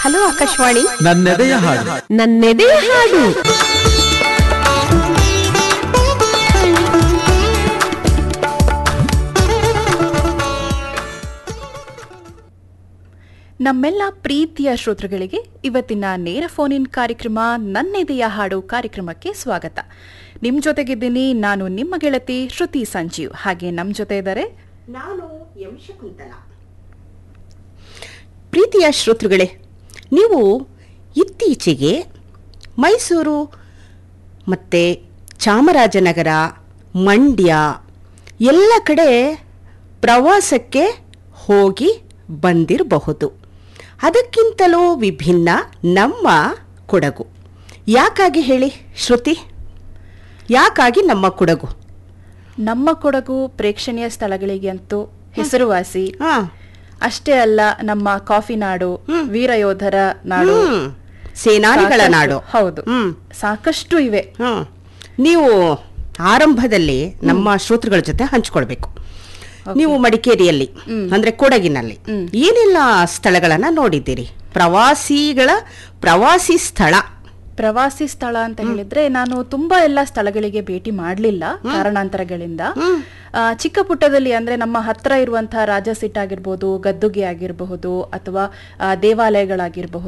Hello Akashvani ನನ್ನೆದೆಯ ಹಾಡು ನನ್ನೆದೆಯ ಹಾಡು ನಮ್ಮೆಲ್ಲ ಪ್ರೀತಿಯ ಶ್ರೋತೃಗಳಿಗೆ ಇವತ್ತಿನ ನೇರ ಫೋನ್ ಇನ್ ಕಾರ್ಯಕ್ರಮ ನನ್ನೆದೆಯ ಹಾಡು ಕಾರ್ಯಕ್ರಮಕ್ಕೆ ಸ್ವಾಗತ ನಿಮ್ ಜೊತೆಗಿದ್ದೀನಿ ನಾನು ನಿಮ್ಮ ಗೆಳತಿ ಶ್ರುತಿ ಸಂಜೀವ್ ಹಾಗೆ ನಮ್ ಜೊತೆ ಇದ್ದಾರೆ ನಾನು ಎಂ ಶಕುಂತಲ ಪ್ರೀತಿಯ ಶ್ರೋತೃಗಳೇ ನೀವು ಇತ್ತೀಚೆಗೆ ಮೈಸೂರು ಮತ್ತು ಚಾಮರಾಜನಗರ ಮಂಡ್ಯ ಎಲ್ಲ ಕಡೆ ಪ್ರವಾಸಕ್ಕೆ ಹೋಗಿ ಬಂದಿರಬಹುದು ಅದಕ್ಕಿಂತಲೂ ವಿಭಿನ್ನ ನಮ್ಮ ಕೊಡಗು ಯಾಕಾಗಿ ಹೇಳಿ ಶ್ರುತಿ ಯಾಕಾಗಿ ನಮ್ಮ ಕೊಡಗು ನಮ್ಮ ಕೊಡಗು ಪ್ರೇಕ್ಷಣೀಯ ಸ್ಥಳಗಳಿಗೆ ಅಂತೂ ಹೆಸರುವಾಸಿ ಹಾಂ ಅಷ್ಟೇ ಅಲ್ಲ ನಮ್ಮ ಕಾಫಿ ನಾಡು ವೀರಯೋಧರ ನಾಡು ಹ್ಮ್. ಸೇನಾನಿಗಳ ಸಾಕಷ್ಟು- ನಾಡು ಹೌದು ಹ್ಮ್ ಸಾಕಷ್ಟು ಇವೆ ಹ್ಮ್. ನೀವು ಆರಂಭದಲ್ಲಿ ನಮ್ಮ ಶ್ರೋತೃಗಳ ಜೊತೆ ಹಂಚ್ಕೊಳ್ಬೇಕು ನೀವು ಮಡಿಕೇರಿಯಲ್ಲಿ ಅಂದ್ರೆ ಕೊಡಗಿನಲ್ಲಿ ಏನೆಲ್ಲ ಸ್ಥಳಗಳನ್ನ ನೋಡಿದ್ದೀರಿ ಪ್ರವಾಸಿಗಳ ಪ್ರವಾಸಿ ಸ್ಥಳ ಪ್ರವಾಸಿ ಸ್ಥಳ ಅಂತ ಹೇಳಿದ್ರೆ ನಾನು ತುಂಬಾ ಎಲ್ಲ ಸ್ಥಳಗಳಿಗೆ ಭೇಟಿ ಮಾಡಲಿಲ್ಲ ಕಾರಣಾಂತರಗಳಿಂದ ಆ, ಚಿಕ್ಕ ಪುಟ್ಟದಲ್ಲಿ ಅಂದ್ರೆ ನಮ್ಮ ಹತ್ರ ಇರುವಂತಹ ರಾಜಸಿಟ್ ಆಗಿರ್ಬೋದು ಗದ್ದುಗೆ ಆಗಿರಬಹುದು ಅಥವಾ ಆ, ದೇವಾಲಯಗಳಾಗಿರಬಹುದು